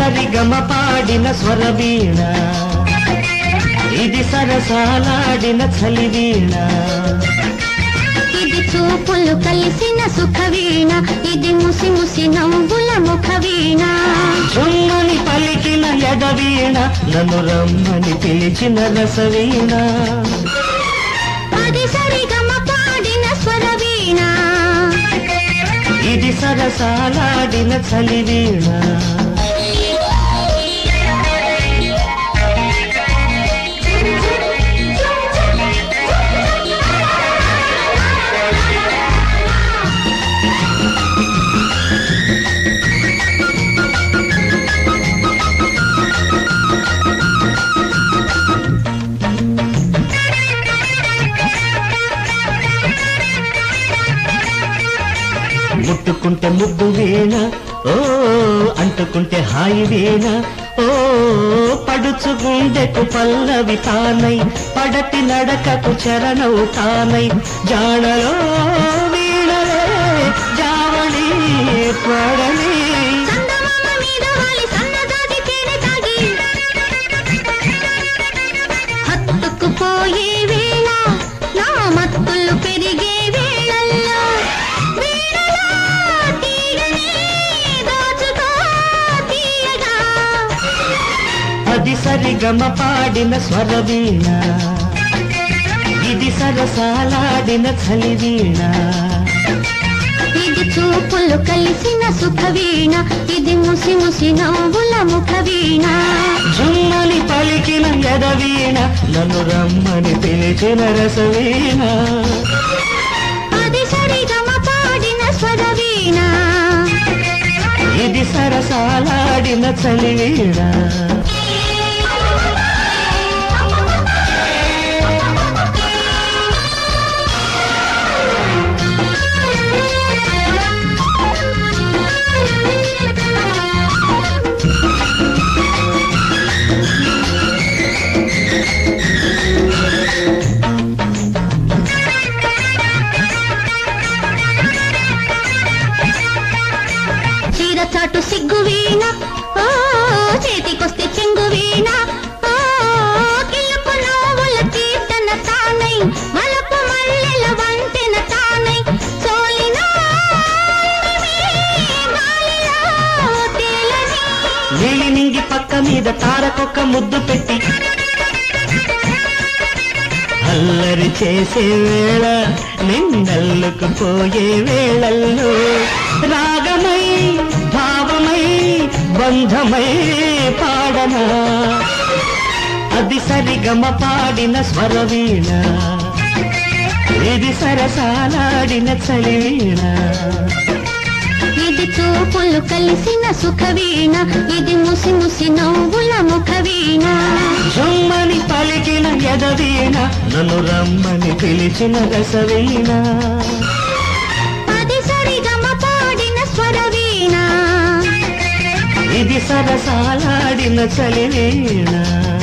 సరిగమ పాడిన స్వరవీణ ఇది సరసాలాడిన చలివీణ ఇది చూపులు కలిసిన సుఖ వీణ ఇది ముసి ముసి నవ్వుల ముఖ వీణ చుమ్మని పలికిన ఎడవీణ నన్ను రమ్మని పిలిచిన రసవీణ అది సరిగమ పాడిన స్వర వీణ ఇది సరసాలాడిన చలివీణ ముట్టుకుంటే ముద్దు వీణ ఓ అంటుకుంటే హాయి వీణ ఓ పడుచు గుండెకు పల్లవి తానై పడటి నడకకు చరణవు తానై జాడలో వీణలే జావళి పడని చందమామ మీద వాలి సన్నజాజి తేనె తాగి హత్తుకుపోయే వేళ నా మత్తులు పెరిగే వేళల్లో వీణలో తీగని దోచుకో తీయగా అది సరిగమ పాడిన స్వరవీణ ఇది సరసాలాడిన చలివీణ ఇది చూపులు కలిసిన సుఖ వీణ ఇది ముసి ముసి నవ్వుల ముఖ వీణ జుమ్మని పలికిన ఎదవీణ నన్ను రమ్మని పిలిచిన రసవీణ అది సరిగమ పాడిన స్వర వీణ ఇది సరసాలాడిన చలివీణ చీర చాటు సిగ్గు వీణ ఓ చేతికొస్తే చెంగు వీణ ఓ కిలుపు నోవుల కీర్తన తానై వలపు మల్లెల వంతెన తానై సోలిన గాలిలో తేలని నీలి నింగి పక్క మీద తారకొక్క ముద్దు పెట్టి అల్లరి చేసే వేళ నిన్నల్లుకు పోయే వేళల్లో రాగమై భావమై బంధమై పాడనా అది సరిగమ పాడిన స్వరవీణ ఇది సరసాలాడిన చలివీణ ఇది చూపులు కలిసిన సుఖ వీణ ఇది ముసి ముసి నవ్వుల ముఖ వీణ జుమ్మని పలికిన ఎదవీణ నన్ను రమ్మని పిలిచిన రసవీణ అది సరిగమ పాడిన స్వర వీణ ఇది సరసాలాడిన చలివీణ